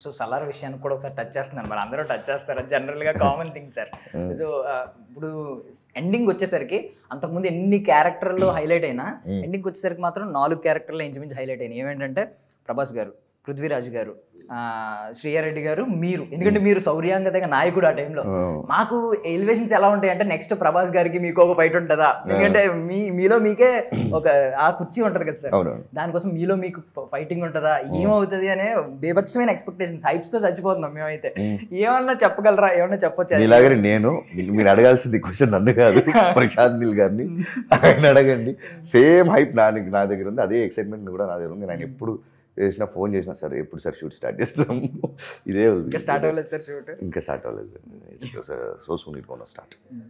So Salaar విషయానికి కూడా ఒకసారి టచ్ చేస్తున్నాను మరి అందరూ టచ్ చేస్తారు జనరల్గా కామన్ థింగ్ సార్ సో ఇప్పుడు ఎండింగ్ వచ్చేసరికి అంతకుముందు ఎన్ని క్యారెక్టర్లు హైలైట్ అయినా ఎండింగ్ వచ్చేసరికి మాత్రం నాలుగు క్యారెక్టర్లు ఇంచుమించు హైలైట్ అయినాయి ఏమేంటంటే ప్రభాస్ గారు పృథ్వీరాజ్ గారు ఆ, శ్రీయారెడ్డి గారు మీరు ఎందుకంటే మీరు సౌర్యాంగతగా నాయకుడు ఆ టైంలో మాకు ఎలివేషన్స్ ఎలా ఉంటాయి అంటే నెక్స్ట్ ప్రభాస్ గారికి మీకు ఒక ఫైట్ ఉంటుందా ఎందుకంటే మీ మీలో మీకే ఒక ఆ కుర్చీ ఉంటుంది కదా సార్ అవునవును దానికోసం మీలో మీకు ఫైటింగ్ ఉంటుందా ఏమవుతుంది అనే బీభత్సమైన ఎక్స్పెక్టేషన్స్ హైప్స్ తో చచ్చిపోతున్నాం మేమైతే ఏమన్నా చెప్పగలరా ఏమన్నా చెప్పొచ్చా ఇలాగనే నేను మీరు- మీరు అడగాల్సింది క్వశ్చన్ నన్ను కాదు ప్రశాంత్ నీల్ గారిని ఆయన అడగండి సేమ్ హైప్ నా నా దగ్గర ఉంది అదే ఎక్సైట్మెంట్ కూడా నా దగ్గర ఉంది నేను ఎప్పుడు చేసినా ఫోన్ చేసినా సరే ఎప్పుడు సార్ షూట్ స్టార్ట్ చేస్తాం ఇదే ఉంది ఇంకా స్టార్ట్ అవ్వలేదు సార్ షూట్ ఇంకా స్టార్ట్ అవ్వలేదు సో సూన్ ఇట్ స్టార్ట్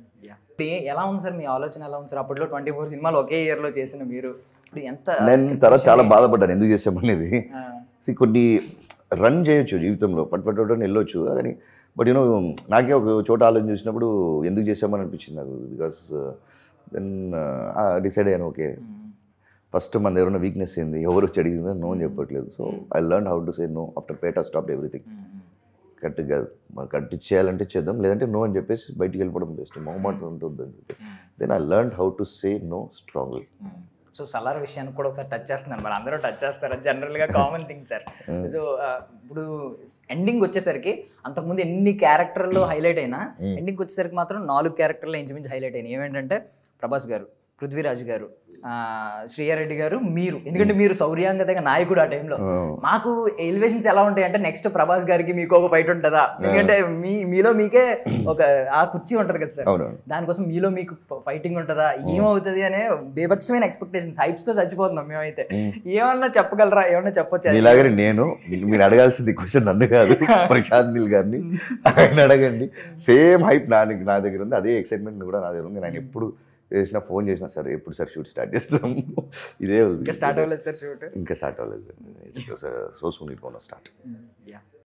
ఎలా ఉంది సార్ మీ ఆలోచన ఎలా ఉంది సార్ అప్పట్లో ట్వంటీ ఫోర్ సినిమాలు ఒకే ఇయర్ లో చేసిన మీరు ఇప్పుడు ఎంత నేను script తర్వాత చాలా విషయం- బాధపడ్డాను ఎందుకు చేసామనేది ఆ, See, కొన్ని రన్ చేయొచ్చు జీవితంలో పట్ పట్ పట్ అని వెళ్ళొచ్చు కానీ బట్ యూనో నాకే ఒక చోట ఆలోచన చూసినప్పుడు ఎందుకు చేసామని అనిపించింది నాకు బికాస్ దెన్ డిసైడ్ అయ్యాను ఓకే ఉమ్, ఫస్ట్ మన దగ్గర ఉన్న వీక్నెస్ ఏంది ఎవరు వచ్చి అడిగిందో నో అని చెప్పట్లేదు so I learn how to say no after పేటా stop everything um, um. Correct కాదు మనం కరెక్ట్ చేయాలంటే చేద్దాం లేదంటే నో అని చెప్పేసి బయటికి వెళ్ళిపోవడం బెస్ట్ మొహమాట ఉంటుందని చెప్పి then I learn how to say no strongly so Salaar విషయానికి కూడా ఒకసారి టచ్ చేస్తున్నాను మరి అందరూ టచ్ చేస్తారు జనరల్గా కామన్ థింగ్ సార్ సో ఇప్పుడు ఎండింగ్ వచ్చేసరికి అంతకుముందు ఎన్ని క్యారెక్టర్లు హైలైట్ అయినా ఎండింగ్ వచ్చేసరికి మాత్రం నాలుగు క్యారెక్టర్లు ఇంచుమించు హైలైట్ అయినాయి ఏమేంటంటే ప్రభాస్ గారు పృథ్వీరాజ్ గారు ఆ, శ్రీయారెడ్డి గారు మీరు ఎందుకంటే మీరు సౌర్యాంగతగా నాయకుడు ఆ టైంలో మాకు ఎలివేషన్స్ ఎలా ఉంటాయి అంటే నెక్స్ట్ ప్రభాస్ గారికి మీకు ఒక ఫైట్ ఉంటుందా ఎందుకంటే మీ మీలో మీకే ఒక ఆ కుర్చీ ఉంటుంది కదా సార్ అవునవును దానికోసం మీలో మీకు ఫైటింగ్ ఉంటుందా ఏమవుతుంది అనే బీభత్సమైన ఎక్స్పెక్టేషన్స్ హైప్స్ తో చచ్చిపోతున్నాం మేమైతే ఏమన్నా చెప్పగలరా ఏమన్నా చెప్పొచ్చా ఇలాగనే నేను మీరు- మీరు అడగాల్సింది క్వశ్చన్ నన్ను కాదు ప్రశాంత్ నీల్ గారిని ఆయన అడగండి సేమ్ హైప్ నా నా దగ్గర ఉంది అదే ఎక్సైట్మెంట్ కూడా నా దగ్గర ఉంది నేను ఎప్పుడు చేసినా ఫోన్ చేసినా సరే ఎప్పుడు సార్ షూట్ స్టార్ట్ చేస్తాం ఇదే ఉంది ఇంకా స్టార్ట్ అవ్వలేదు సార్ షూట్ ఇంకా స్టార్ట్ అవ్వలేదు సో సూన్ ఇట్ స్టార్ట్